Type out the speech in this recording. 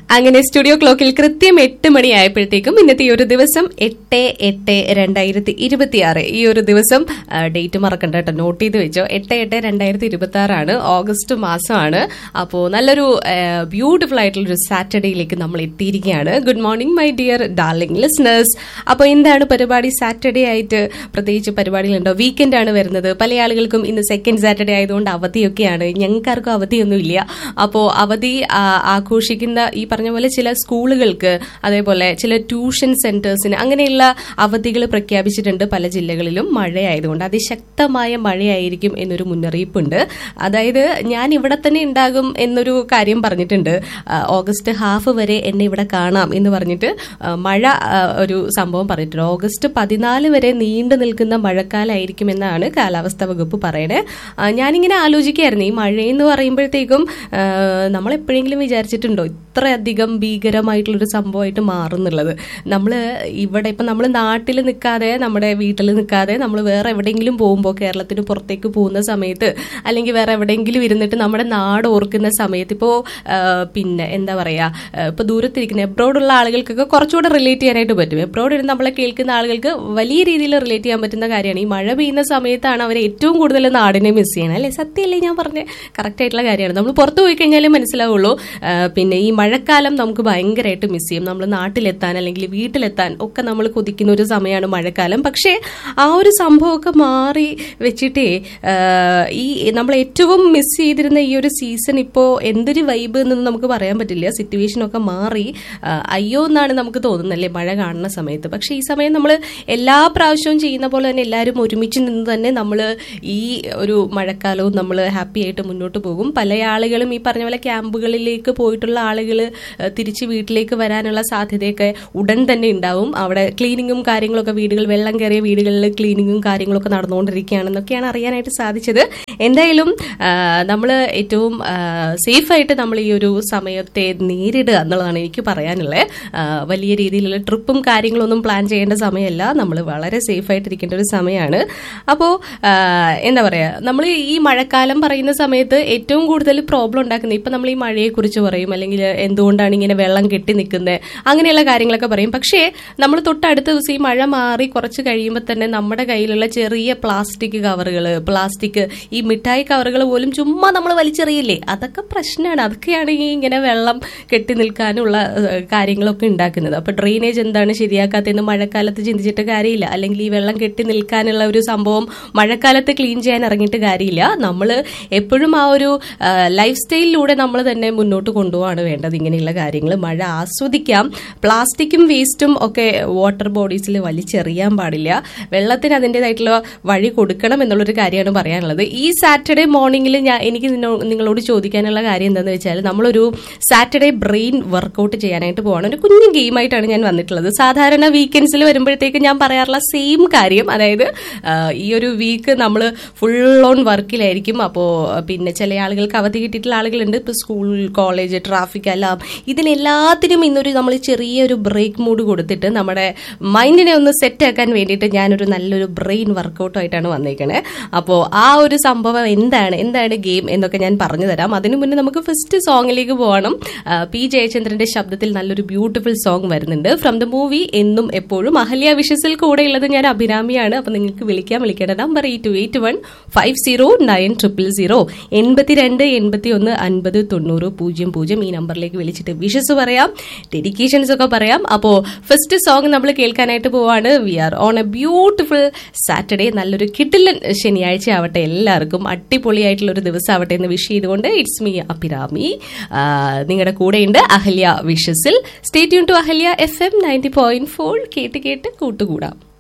അങ്ങനെ സ്റ്റുഡിയോ ക്ലോക്കിൽ കൃത്യം എട്ട് മണിയായപ്പോഴത്തേക്കും ഇന്നത്തെ ഈ ഒരു ദിവസം എട്ട് എട്ട് രണ്ടായിരത്തി ഇരുപത്തി ആറ് ഈ ഒരു ദിവസം ഡേറ്റ് മറക്കണ്ട കേട്ടോ നോട്ട് ചെയ്ത് വെച്ചോ എട്ട് എട്ട് രണ്ടായിരത്തി ഇരുപത്തി ആറാണ് ഓഗസ്റ്റ് മാസമാണ് അപ്പോൾ നല്ലൊരു ബ്യൂട്ടിഫുൾ ആയിട്ടുള്ള ഒരു സാറ്റർഡേയിലേക്ക് നമ്മൾ എത്തിയിരിക്കുകയാണ് good morning my dear darling listeners അപ്പോൾ എന്താണ് പരിപാടി സാറ്റർഡേ ആയിട്ട് പ്രത്യേകിച്ച് പരിപാടികളുണ്ടോ വീക്കെൻഡ് ആണ് വരുന്നത് പല ആളുകൾക്കും ഇന്ന് സെക്കൻഡ് സാറ്റർഡേ ആയതുകൊണ്ട് അവധിയൊക്കെയാണ് ഞങ്ങൾക്കാർക്കും അവധിയൊന്നുമില്ല അപ്പോൾ അവധി ആ, ആഘോഷിക്കുന്ന ഈ പറഞ്ഞ പോലെ ചില സ്കൂളുകൾക്ക് അതേപോലെ ചില ട്യൂഷൻ സെന്റേഴ്സിന് അങ്ങനെയുള്ള അവധികൾ പ്രഖ്യാപിച്ചിട്ടുണ്ട് പല ജില്ലകളിലും മഴയായതുകൊണ്ട് അതിശക്തമായ മഴയായിരിക്കും എന്നൊരു മുന്നറിയിപ്പുണ്ട് അതായത് ഞാൻ ഇവിടെ തന്നെ ഉണ്ടാകും എന്നൊരു കാര്യം പറഞ്ഞിട്ടുണ്ട് ആ, ഓഗസ്റ്റ് ഹാഫ് വരെ എന്നെ ഇവിടെ കാണാം എന്ന് പറഞ്ഞിട്ട് ആ, മഴ ആ, ഒരു സംഭവം പറഞ്ഞിട്ടുണ്ട് ഓഗസ്റ്റ് പതിനാല് വരെ നീണ്ടു നിൽക്കുന്ന മഴക്കാലമായിരിക്കും എന്നാണ് കാലാവസ്ഥാ വകുപ്പ് പറയണേ ആ, ഞാനിങ്ങനെ ആലോചിക്കായിരുന്നു ഈ മഴയെന്ന് പറയുമ്പോഴത്തേക്കും ആ, നമ്മൾ എപ്പോഴെങ്കിലും വിചാരിച്ചിട്ടുണ്ടോ ഇത്രയധികം ഭീകരമായിട്ടുള്ളൊരു സംഭവമായിട്ട് മാറുന്നുള്ളത് നമ്മൾ ഇവിടെ ഇപ്പം നമ്മൾ നാട്ടിൽ നിൽക്കാതെ നമ്മുടെ വീട്ടിൽ നിൽക്കാതെ നമ്മൾ വേറെ എവിടെയെങ്കിലും പോകുമ്പോൾ കേരളത്തിന് പുറത്തേക്ക് പോകുന്ന സമയത്ത് അല്ലെങ്കിൽ വേറെ എവിടെയെങ്കിലും ഇരുന്നിട്ട് നമ്മുടെ നാട് ഓർക്കുന്ന സമയത്ത് ഇപ്പോൾ പിന്നെ എന്താ പറയുക ഇപ്പോൾ ദൂരത്തിരിക്കുന്ന എബ്രോഡുള്ള ആളുകൾക്കൊക്കെ കുറച്ചുകൂടെ റിലേറ്റ് ചെയ്യാനായിട്ട് പറ്റും എബ്രോഡ് ഇരുന്ന് നമ്മളെ കേൾക്കുന്ന ആളുകൾക്ക് വലിയ രീതിയിൽ റിലേറ്റ് ചെയ്യാൻ പറ്റുന്ന കാര്യമാണ് ഈ മഴ പെയ്യുന്ന സമയത്താണ് അവർ ഏറ്റവും കൂടുതൽ നാടിനെ മിസ് ചെയ്യണം അല്ലേ സത്യമല്ലേ ഞാൻ പറഞ്ഞ കറക്റ്റ് ആയിട്ടുള്ള കാര്യമാണ് നമ്മൾ പുറത്ത് പോയി കഴിഞ്ഞാലേ മനസ്സിലാവുള്ളൂ ആ, പിന്നെ ഈ മഴക്കാലം നമുക്ക് ഭയങ്കരമായിട്ട് മിസ് ചെയ്യും നമ്മൾ നാട്ടിലെത്താൻ അല്ലെങ്കിൽ വീട്ടിലെത്താൻ ഒക്കെ നമ്മൾ കൊതിക്കുന്ന ഒരു സമയമാണ് മഴക്കാലം പക്ഷേ ആ ഒരു സംഭവമൊക്കെ മാറി വെച്ചിട്ടേ ആ, ഈ നമ്മൾ ഏറ്റവും മിസ് ചെയ്തിരുന്ന ഈ ഒരു സീസൺ ഇപ്പോൾ എന്തൊരു വൈബ് എന്നൊന്നും നമുക്ക് പറയാൻ പറ്റില്ല സിറ്റുവേഷൻ ഒക്കെ മാറി ആ, അയ്യോ എന്നാണ് നമുക്ക് തോന്നുന്നല്ലേ മഴ കാണുന്ന സമയത്ത് പക്ഷേ ഈ സമയം നമ്മൾ എല്ലാ പ്രാവശ്യവും ചെയ്യുന്ന പോലെ തന്നെ എല്ലാവരും ഒരുമിച്ച് നിന്ന് തന്നെ നമ്മൾ ഈ ഒരു മഴക്കാലവും നമ്മൾ ഹാപ്പി ആയിട്ട് മുന്നോട്ട് പോകും പല ആളുകളും ഈ പറഞ്ഞ പോലെ ക്യാമ്പുകളിലേക്ക് പോയിട്ടുള്ള ആളുകൾ തിരിച്ച് വീട്ടിലേക്ക് വരാനുള്ള സാധ്യതയൊക്കെ ഉടൻ തന്നെ ഉണ്ടാവും അവിടെ ക്ലീനിങ്ങും കാര്യങ്ങളൊക്കെ വീടുകൾ വെള്ളം കയറിയ വീടുകളിൽ ക്ലീനിങ്ങും കാര്യങ്ങളൊക്കെ നടന്നുകൊണ്ടിരിക്കുകയാണെന്നൊക്കെയാണ് അറിയാനായിട്ട് സാധിച്ചത് എന്തായാലും നമ്മൾ ഏറ്റവും സേഫ് ആയിട്ട് നമ്മൾ ഈ ഒരു സമയത്തെ നേരിടുക എന്നുള്ളതാണ് എനിക്ക് പറയാനുള്ളത് ആ, വലിയ രീതിയിലുള്ള ട്രിപ്പും കാര്യങ്ങളൊന്നും പ്ലാൻ ചെയ്യേണ്ട സമയമല്ല നമ്മൾ വളരെ സേഫ് ആയിട്ടിരിക്കേണ്ട ഒരു സമയമാണ് അപ്പോൾ എന്താ പറയുക നമ്മൾ ഈ മഴക്കാലം പറയുന്ന സമയത്ത് ഏറ്റവും കൂടുതൽ പ്രോബ്ലം ഉണ്ടാക്കുന്നത് ഇപ്പം നമ്മൾ ഈ മഴയെക്കുറിച്ച് പറയും അല്ലെങ്കിൽ എന്തുകൊണ്ടാണ് ഇങ്ങനെ വെള്ളം കെട്ടി നിൽക്കുന്നത് അങ്ങനെയുള്ള കാര്യങ്ങളൊക്കെ പറയും പക്ഷേ നമ്മൾ തൊട്ടടുത്ത ദിവസം ഈ മഴ മാറി കുറച്ച് കഴിയുമ്പോൾ തന്നെ നമ്മുടെ കയ്യിലുള്ള ചെറിയ പ്ലാസ്റ്റിക് കവറുകൾ പ്ലാസ്റ്റിക് ഈ മിഠായി കവറുകൾ പോലും ചുമ്മാ നമ്മൾ വലിച്ചെറിയില്ലേ അതൊക്കെ പ്രശ്നമാണ് അതൊക്കെയാണ് ഈ ഇങ്ങനെ വെള്ളം കെട്ടി നിൽക്കാനുള്ള ഏഹ്, കാര്യങ്ങളൊക്കെ ഉണ്ടാക്കുന്നത് അപ്പൊ ഡ്രെയിനേജ് എന്താണ് ശരിയാക്കാത്തതെന്ന് മഴക്കാലത്ത് ചിന്തിച്ചിട്ട് കാര്യമില്ല അല്ലെങ്കിൽ ഈ വെള്ളം കെട്ടി നിൽക്കാനുള്ള ഒരു സംഭവം മഴക്കാലത്ത് ക്ലീൻ ചെയ്യാൻ ഇറങ്ങിയിട്ട് കാര്യമില്ല നമ്മൾ എപ്പോഴും ആ ഒരു ലൈഫ് സ്റ്റൈലിലൂടെ നമ്മൾ തന്നെ മുന്നോട്ട് കൊണ്ടുപോവാണ് വേണ്ടത് ഇങ്ങനെയുള്ള കാര്യങ്ങൾ മഴ ആസ്വദിക്കാം പ്ലാസ്റ്റിക്കും വേസ്റ്റും ഒക്കെ വാട്ടർ ബോഡീസിൽ വലിച്ചെറിയാൻ പാടില്ല വെള്ളത്തിന് അതിൻ്റെതായിട്ടുള്ള വഴി കൊടുക്കണം എന്നുള്ളൊരു കാര്യമാണ് പറയാനുള്ളത് ഈ സാറ്റർഡേ മോർണിംഗിൽ ഞാൻ എനിക്ക് നിന്നോ- നിങ്ങളോട് ചോദിക്കാനുള്ള കാര്യം എന്താണെന്ന് വെച്ചാൽ നമ്മളൊരു സാറ്റർഡേ ബ്രെയിൻ വർക്കൗട്ട് ചെയ്യാനായിട്ട് പോവാണ് ഒരു കുഞ്ഞു ഗെയിമായിട്ടാണ് ഞാൻ വന്നിട്ടുള്ളത് സാധാരണ വീക്കെൻഡ്സിൽ വരുമ്പോഴത്തേക്ക് ഞാൻ പറയാറുള്ള സെയിം കാര്യം അതായത് ആ, ഈ ഒരു വീക്ക് നമ്മൾ ഫുൾ ഓൺ വർക്കിലായിരിക്കും അപ്പോൾ പിന്നെ ചില ആളുകൾക്ക് അവധി കിട്ടിയിട്ടുള്ള ആളുകളുണ്ട് ഇപ്പോൾ സ്കൂൾ കോളേജ് ട്രാഫിക് എല്ലാം ഇതിനെല്ലാത്തിനും ഇന്നൊരു നമ്മൾ ചെറിയൊരു ബ്രേക്ക് മൂഡ് കൊടുത്തിട്ട് നമ്മുടെ മൈൻഡിനെ ഒന്ന് സെറ്റ് ആക്കാൻ വേണ്ടിയിട്ട് ഞാനൊരു നല്ലൊരു ബ്രെയിൻ വർക്കൗട്ടായിട്ടാണ് വന്നേക്കണേ അപ്പോൾ ആ ഒരു സംഭവം എന്താണ് എന്താണ് ഗെയിം എന്നൊക്കെ ഞാൻ പറഞ്ഞു തരാം അതിനു മുന്നേ നമുക്ക് ഫസ്റ്റ് സോങ്ങിലേക്ക് പോകണം ആ, പി ജയചന്ദ്രന്റെ ശബ്ദത്തിൽ നല്ലൊരു ബ്യൂട്ടിഫുൾ സോങ് വരുന്നുണ്ട് from the movie Ennum Eppozhum Ahalya വിഷസിൽ കൂടെ ഉള്ളത് ഞാൻ അഭിരാമിയാണ് അപ്പൊ നിങ്ങൾക്ക് വിളിക്കാൻ വിളിക്കേണ്ട number eight two eight one five zero nine triple zero എൺപത്തിരണ്ട് എൺപത്തി ഒന്ന് അൻപത് തൊണ്ണൂറ് പൂജ്യം പൂജ്യം ഈ നമ്പറിലേക്ക് വിളിച്ചിട്ട് വിഷസ് പറയാം ഡെഡിക്കേഷൻസ് ഒക്കെ പറയാം അപ്പോൾ ഫസ്റ്റ് സോങ് നമ്മൾ കേൾക്കാനായിട്ട് പോവാണ് we are on a beautiful Saturday നല്ലൊരു കിട്ടില്ലൻ ശനിയാഴ്ച ആവട്ടെ എല്ലാവർക്കും അടിപൊളിയായിട്ടുള്ള ഒരു ദിവസം ആവട്ടെ എന്ന് വിഷ് ചെയ്തുകൊണ്ട് ഇറ്റ്സ് മീ അഭിരാമി നിങ്ങളുടെ കൂടെയുണ്ട് അഹല്യ വിഷസിൽ സ്റ്റേറ്റ് യൂൺ to Ahalya F M ninety point four കേട്ട് കേട്ട് കൂട്ടുകൂടാം